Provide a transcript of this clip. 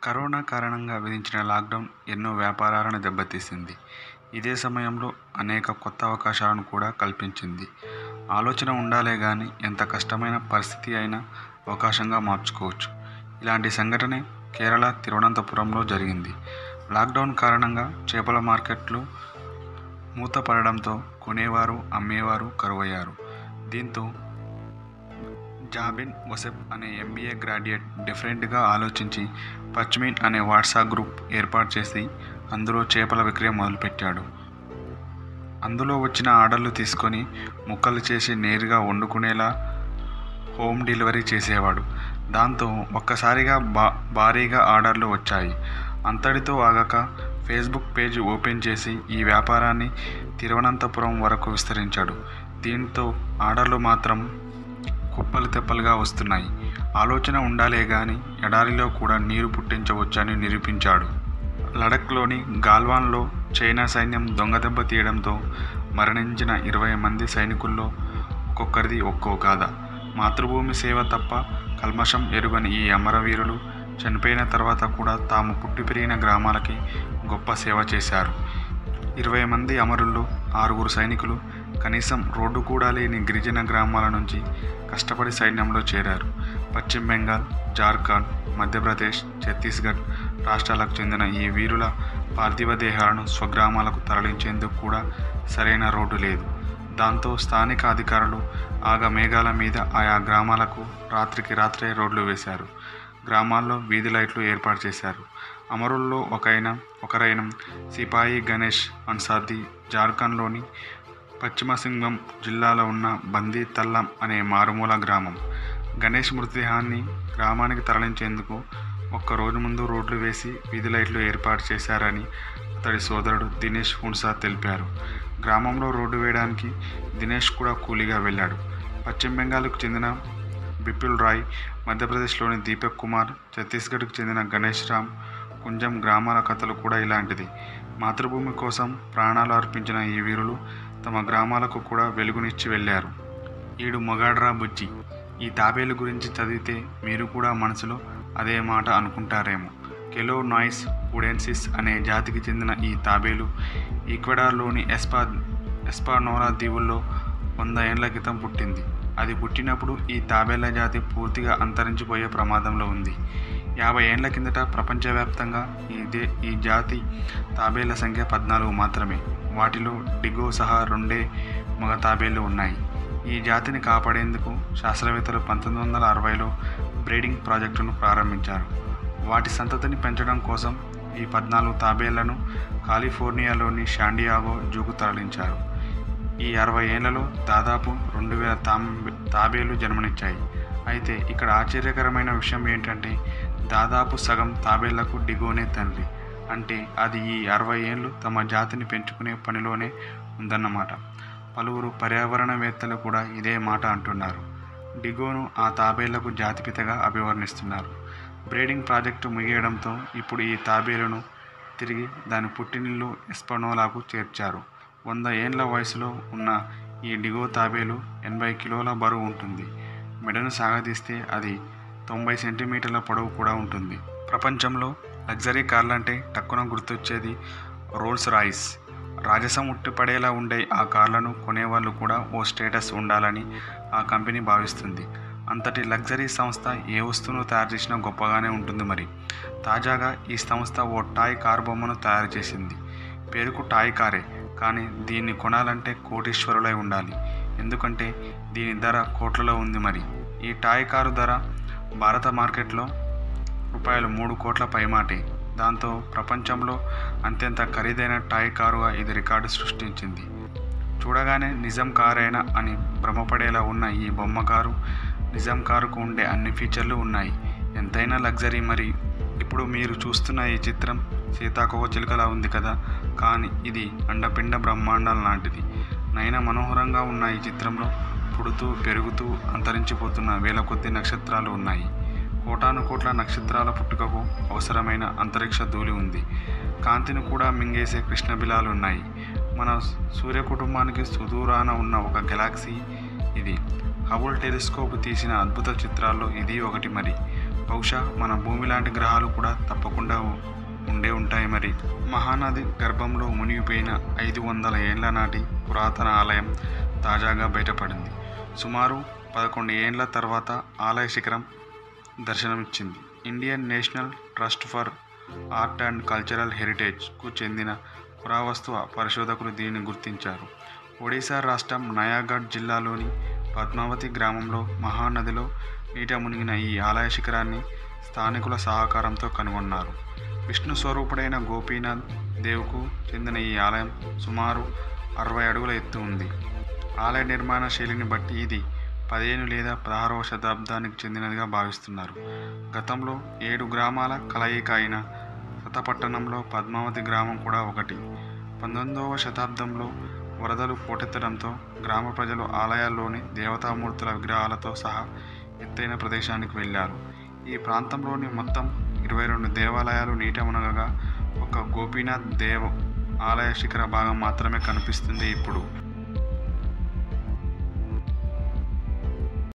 corona కారణంగా విధించిన lockdown ఎన్నో వ్యాపారాలను దెబ్బతీసింది ఇదే సమయంలో అనేక కొత్త అవకాశాలను కూడా కల్పించింది ఆలోచన ఉండాలే కానీ ఎంత కష్టమైన పరిస్థితి అయినా అవకాశంగా మార్చుకోవచ్చు ఇలాంటి సంఘటనే కేరళ తిరువనంతపురంలో జరిగింది లాక్డౌన్ కారణంగా చేపల మార్కెట్లు మూతపడడంతో కొనేవారు అమ్మేవారు కరువయ్యారు దీంతో జాబిన్ వసెప్ అనే ఎంబీఏ గ్రాడ్యుయేట్ డిఫరెంట్గా ఆలోచించి పచ్మీన్ అనే వాట్సాప్ గ్రూప్ ఏర్పాటు చేసి అందులో చేపల విక్రయం మొదలుపెట్టాడు అందులో వచ్చిన ఆర్డర్లు తీసుకొని ముక్కలు చేసి నేరుగా వండుకునేలా హోమ్ డెలివరీ చేసేవాడు దాంతో ఒక్కసారిగా బా భారీగా ఆర్డర్లు వచ్చాయి అంతటితో ఆగక ఫేస్బుక్ పేజ్ ఓపెన్ చేసి ఈ వ్యాపారాన్ని తిరువనంతపురం వరకు విస్తరించాడు దీంతో ఆర్డర్లు మాత్రం కుప్పలు తెప్పలుగా వస్తున్నాయి ఆలోచన ఉండాలే గాని ఎడారిలో కూడా నీరు పుట్టించవచ్చని నిరూపించాడు లడఖ్లోని గాల్వాన్లో చైనా సైన్యం దొంగదెబ్బ తీయడంతో మరణించిన ఇరవై మంది సైనికుల్లో ఒక్కొక్కరిది ఒక్కో గాథ మాతృభూమి సేవ తప్ప కల్మషం ఎరుగని ఈ అమరవీరులు చనిపోయిన తర్వాత కూడా తాము పుట్టి పెరిగిన గ్రామాలకి గొప్ప సేవ చేశారు ఇరవై మంది అమరుల్లో ఆరుగురు సైనికులు కనీసం రోడ్డు కూడా లేని గిరిజన గ్రామాల నుంచి కష్టపడి సైన్యంలో చేరారు పశ్చిమ బెంగాల్ జార్ఖండ్ మధ్యప్రదేశ్ ఛత్తీస్గఢ్ రాష్ట్రాలకు చెందిన ఈ వీరుల పార్థివ దేహాలను స్వగ్రామాలకు తరలించేందుకు కూడా సరైన రోడ్డు లేదు దాంతో స్థానిక అధికారులు ఆగ మేఘాల మీద ఆయా గ్రామాలకు రాత్రికి రాత్రే రోడ్లు వేశారు గ్రామాల్లో వీధి లైట్లు ఏర్పాటు చేశారు అమరుల్లో ఒకైన ఒకరైన సిపాయి గణేష్ అన్సార్ది జార్ఖండ్లోని పశ్చిమ సింగం జిల్లాలో ఉన్న బందీ తల్లం అనే మారుమూల గ్రామం గణేష్ మృతదేహాన్ని గ్రామానికి తరలించేందుకు ఒక్క రోజు ముందు రోడ్లు వేసి వీధి లైట్లు ఏర్పాటు చేశారని అతడి సోదరుడు దినేష్ హున్సా తెలిపారు గ్రామంలో రోడ్డు వేయడానికి దినేష్ కూడా కూలీగా వెళ్ళాడు పశ్చిమ బెంగాల్కు చెందిన బిపుల్ రాయ్ మధ్యప్రదేశ్లోని దీపక్ కుమార్ ఛత్తీస్గఢ్కు చెందిన గణేష్ రామ్ కుంజం గ్రామాల కథలు కూడా ఇలాంటిది మాతృభూమి కోసం ప్రాణాలు అర్పించిన ఈ వీరులు తమ గ్రామాలకు కూడా వెలుగునిచ్చి వెళ్ళారు ఈడు మొగాడ్రా బుజ్జి ఈ తాబేలు గురించి చదివితే మీరు కూడా మనసులో అదే మాట అనుకుంటారేమో కెలో నాయిస్ ఉడెన్సిస్ అనే జాతికి చెందిన ఈ తాబేలు ఈక్వెడార్లోని ఎస్పా ఎస్పానోరా దీవుల్లో వంద ఏళ్ల క్రితం పుట్టింది అది పుట్టినప్పుడు ఈ తాబేళ్ల జాతి పూర్తిగా అంతరించిపోయే ప్రమాదంలో ఉంది యాభై ఏండ్ల కిందట ప్రపంచవ్యాప్తంగా ఈ దే ఈ జాతి తాబేళ్ల సంఖ్య పద్నాలుగు మాత్రమే వాటిలో డిగో సహా రెండే మగ తాబేళ్లు ఉన్నాయి ఈ జాతిని కాపాడేందుకు శాస్త్రవేత్తలు పంతొమ్మిది వందల అరవైలో బ్రీడింగ్ ప్రాజెక్టును ప్రారంభించారు వాటి సంతతిని పెంచడం కోసం ఈ పద్నాలుగు తాబేళ్లను కాలిఫోర్నియాలోని శాండియాగో జూకు తరలించారు ఈ అరవై ఏళ్లలో దాదాపు రెండు వేల తాంబే తాబేలు జన్మనిచ్చాయి అయితే ఇక్కడ ఆశ్చర్యకరమైన విషయం ఏంటంటే దాదాపు సగం తాబేళ్లకు డిగోనే తండ్రి అంటే అది ఈ అరవై ఏళ్ళు తమ జాతిని పెంచుకునే పనిలోనే ఉందన్నమాట పలువురు పర్యావరణవేత్తలు కూడా ఇదే మాట అంటున్నారు డిగోను ఆ తాబేళ్లకు జాతిపితగా అభివర్ణిస్తున్నారు బ్రీడింగ్ ప్రాజెక్టు ముగియడంతో ఇప్పుడు ఈ తాబేలును తిరిగి దాని పుట్టినిల్లు ఎస్పనోలాకు చేర్చారు వంద ఏండ్ల వయసులో ఉన్న ఈ డిగో తాబేలు ఎనభై కిలోల బరువు ఉంటుంది మెడను సాగదీస్తే అది తొంభై సెంటీమీటర్ల పొడవు కూడా ఉంటుంది ప్రపంచంలో లగ్జరీ కార్లంటే టక్కున గుర్తొచ్చేది రోల్స్ రాయిస్ రాజసం ఉట్టిపడేలా ఉండే ఆ కార్లను కొనేవాళ్ళు కూడా ఓ స్టేటస్ ఉండాలని ఆ కంపెనీ భావిస్తుంది అంతటి లగ్జరీ సంస్థ ఏ వస్తువును తయారు చేసినా గొప్పగానే ఉంటుంది మరి తాజాగా ఈ సంస్థ ఓ టాయ్ కార్ బొమ్మను తయారు చేసింది పేరుకు టాయ్ కారే కానీ దీన్ని కొనాలంటే కోటీశ్వరులై ఉండాలి ఎందుకంటే దీని ధర కోట్లలో ఉంది మరి ఈ టాయ్ కారు ధర భారత మార్కెట్లో రూపాయలు మూడు కోట్ల పైమాటే దాంతో ప్రపంచంలో అత్యంత ఖరీదైన టాయ్ కారుగా ఇది రికార్డు సృష్టించింది చూడగానే నిజం కారేనా అని భ్రమపడేలా ఉన్న ఈ బొమ్మ కారు నిజం కారుకు ఉండే అన్ని ఫీచర్లు ఉన్నాయి ఎంతైనా లగ్జరీ మరి ఇప్పుడు మీరు చూస్తున్న ఈ చిత్రం సీతాకోక చిలుకలా ఉంది కదా కానీ ఇది అండపిండ బ్రహ్మాండం లాంటిది నయన మనోహరంగా ఉన్న ఈ చిత్రంలో పుడుతూ పెరుగుతూ అంతరించిపోతున్న వేల కొద్ది నక్షత్రాలు ఉన్నాయి కోటాను కోట్ల నక్షత్రాల పుట్టుకకు అవసరమైన అంతరిక్ష ధూళి ఉంది కాంతిని కూడా మింగేసే కృష్ణబిలాలు ఉన్నాయి మన సూర్య కుటుంబానికి సుదూరాన ఉన్న ఒక గెలాక్సీ ఇది హబుల్ టెలిస్కోప్ తీసిన అద్భుత చిత్రాల్లో ఇది ఒకటి మరి బహుశా మన భూమి లాంటి గ్రహాలు కూడా తప్పకుండా ఉండే ఉంటాయి మరి మహానది గర్భంలో మునిగిపోయిన ఐదు వందల ఏళ్ల నాటి పురాతన ఆలయం తాజాగా బయటపడింది సుమారు పదకొండు ఏండ్ల తర్వాత ఆలయ శిఖరం దర్శనమిచ్చింది Indian National Trust for Art and Cultural హెరిటేజ్కు చెందిన పురావస్తు పరిశోధకులు దీనిని గుర్తించారు ఒడిశా రాష్ట్రం నయాగఢ్ జిల్లాలోని పద్మావతి గ్రామంలో మహానదిలో నీట మునిగిన ఈ ఆలయ శిఖరాన్ని స్థానికుల సహకారంతో కనుగొన్నారు విష్ణు స్వరూపుడైన గోపీనాథ్ దేవుకు చెందిన ఈ ఆలయం సుమారు అరవై అడుగుల ఎత్తు ఉంది ఆలయ నిర్మాణ శైలిని బట్టి ఇది పదిహేను లేదా పదహారవ శతాబ్దానికి చెందినదిగా భావిస్తున్నారు గతంలో ఏడు గ్రామాల కలయిక అయిన శతపట్టణంలో పద్మావతి గ్రామం కూడా ఒకటి పంతొమ్మిదవ శతాబ్దంలో వరదలు పోటెత్తడంతో గ్రామ ప్రజలు ఆలయాల్లోని దేవతామూర్తుల విగ్రహాలతో సహా ఎత్తైన ప్రదేశానికి వెళ్ళారు ఈ ప్రాంతంలోని మొత్తం ఇరవై రెండు దేవాలయాలు నీట మునగగా ఒక గోపీనాథ్ దేవ్ ఆలయ శిఖర భాగం మాత్రమే కనిపిస్తుంది ఇప్పుడు